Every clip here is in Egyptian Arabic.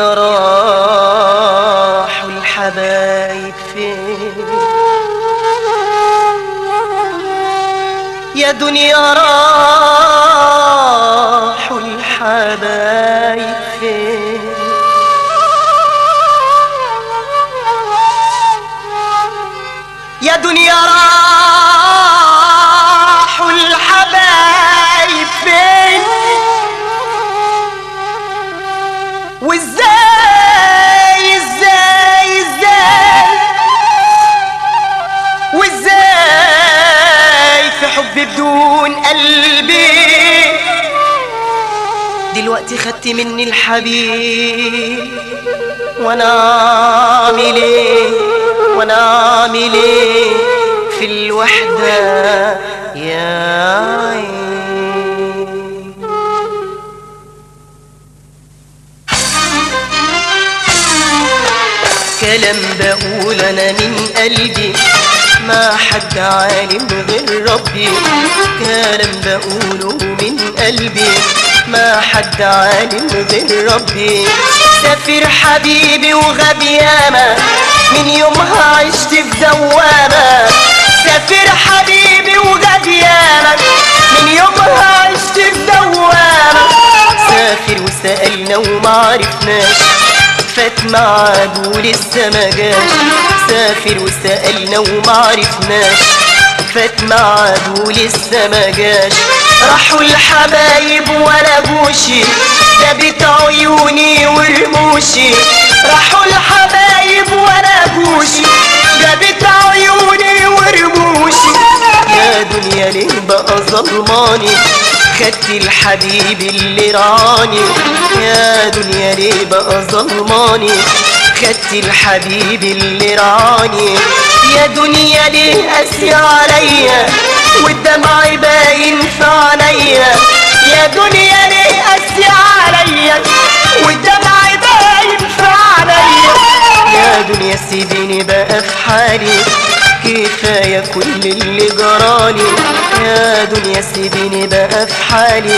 دنيا راحوا الحبايب فين يا دنيا راحوا الحبايب فين يا دنيا راحوا الحبايب فين وازاي ازاي ازاي وازاي في حب بدون قلبي دلوقتي خدت مني الحبيب وانا اعمل ايه وانا اعمل ايه في الوحدة يا عين كلام بقول انا من قلبي ما حد عالم غير ربي كلام بقوله من قلبي ما حد عالم غير ربي سافر حبيبي وغاب ياما من يومها عشت في دوامة سافر حبيبي وغاب ياما من يومها عشت في دوامة سافر وسألنا وما عرفناش فات معاد ولسه ما جاش سافر وسألنا وما عرفناش فات معاد ولسه ما جاش راحوا الحبايب ولا جوشي ده بيت عيوني ورموشي راحوا الحبايب ولا جوشي ده بيت عيوني ورموشي يا دنيا ليه بقى ظلماني خدت الحبيب اللي رعاني يا دنيا ليه بقى ظلماني خدت الحبيب اللي رعاني يا دنيا ليه قاسية عليا والدمع باين في عينيا يا دنيا ليه قاسية عليا والدمع باين في عينيا يا دنيا سيبيني بقى في حالي كفاية كل اللي جرالي يا دنيا سيبيني بقى في حالي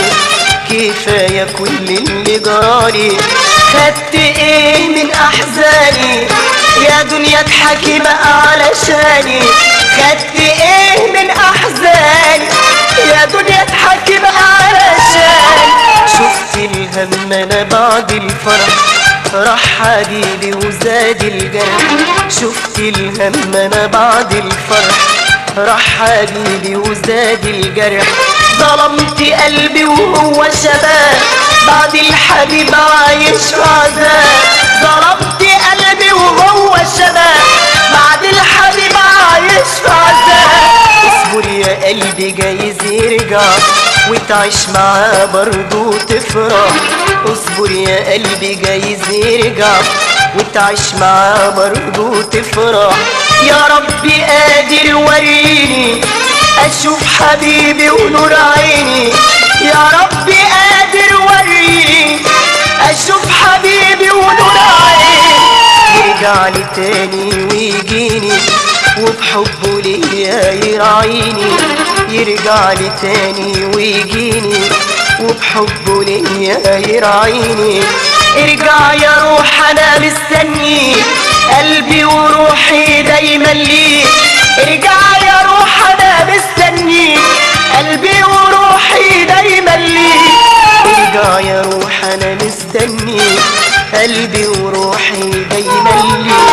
كفاية كل اللي جرالي خدت ايه من احزاني يا دنيا اضحكي بقى علشاني خدت ايه من احزاني يا دنيا اضحكي بقى علشاني شفت الهم انا بعد الفرح راح حبيبي وزاد الجرح شفت الهم انا بعد الفرح راح حبيبي وزاد الجرح ظلمت قلبي وهو شباب بعد الحبيب عايش في عذاب ظلمت قلبي وهو شباب بعد الحبيب عايش في عذاب اصبر يا قلبي جايز يرجع وتعيش معاه برضه تفرح اصبر يا قلبي جايز يرجع وتعيش معاه برضه تفرح يا ربي قادر وريني اشوف حبيبي ونور عيني يا ربي قادر وريني اشوف حبيبي ونور عيني يرجع لي تاني ويجيني وبحبه ليا يراعيني يرجع لي تاني ويجيني وبحبه ليا يراعيني ارجع يا روح انا مستني قلبي وروحي دايما ليك ارجع يا روح انا مستني قلبي وروحي دايما ليك ارجع يا روح انا مستني قلبي وروحي دايما ليك